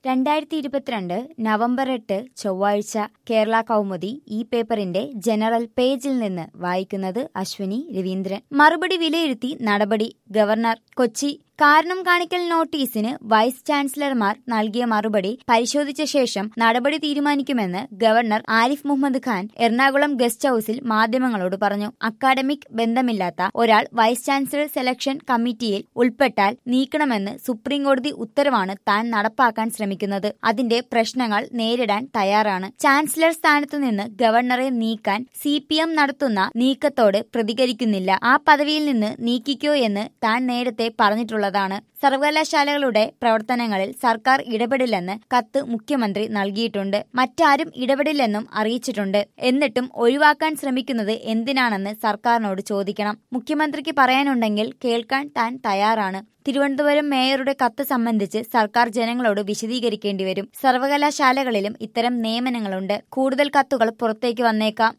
രണ്ടായിരത്തി ഇരുപത്തിരണ്ട് നവംബർ എട്ട് ചൊവ്വാഴ്ച കേരള കൗമുദി ഈ പേപ്പറിന്റെ ജനറൽ പേജിൽ നിന്ന് വായിക്കുന്നത് അശ്വിനി രവീന്ദ്രൻ മറുപടി വിലയിരുത്തി നടപടി ഗവർണർ കൊച്ചി കാരണം കാണിക്കൽ നോട്ടീസിന് വൈസ് ചാൻസലർമാർ നൽകിയ മറുപടി പരിശോധിച്ച ശേഷം നടപടി തീരുമാനിക്കുമെന്ന് ഗവർണർ ആരിഫ് മുഹമ്മദ് ഖാൻ എറണാകുളം ഗസ്റ്റ് ഹൌസിൽ മാധ്യമങ്ങളോട് പറഞ്ഞു അക്കാഡമിക് ബന്ധമില്ലാത്ത ഒരാൾ വൈസ് ചാൻസലർ സെലക്ഷൻ കമ്മിറ്റിയിൽ ഉൾപ്പെട്ടാൽ നീക്കണമെന്ന് സുപ്രീംകോടതി ഉത്തരവാണ് താൻ നടപ്പാക്കാൻ ശ്രമിക്കുന്നത് അതിന്റെ പ്രശ്നങ്ങൾ നേരിടാൻ തയ്യാറാണ് ചാൻസലർ സ്ഥാനത്തു നിന്ന് ഗവർണറെ നീക്കാൻ സി നടത്തുന്ന നീക്കത്തോട് പ്രതികരിക്കുന്നില്ല ആ പദവിയിൽ നിന്ന് നീക്കിക്കോ എന്ന് താൻ നേരത്തെ പറഞ്ഞിട്ടുള്ളതാണ് സർവകലാശാലകളുടെ പ്രവർത്തനങ്ങളിൽ സർക്കാർ ഇടപെടില്ലെന്ന് കത്ത് മുഖ്യമന്ത്രി നൽകിയിട്ടുണ്ട് മറ്റാരും ഇടപെടില്ലെന്നും അറിയിച്ചിട്ടുണ്ട് എന്നിട്ടും ഒഴിവാക്കാൻ ശ്രമിക്കുന്നത് എന്തിനാണെന്ന് സർക്കാരിനോട് ചോദിക്കണം മുഖ്യമന്ത്രിക്ക് പറയാനുണ്ടെങ്കിൽ കേൾക്കാൻ താൻ തയ്യാറാണ് തിരുവനന്തപുരം മേയറുടെ കത്ത് സംബന്ധിച്ച് സർക്കാർ ജനങ്ങളോട് വിശദീകരിക്കേണ്ടി വരും സർവകലാശാലകളിലും ഇത്തരം നിയമനങ്ങളുണ്ട് കൂടുതൽ കത്തുകൾ പുറത്തേക്ക് വന്നേക്കാം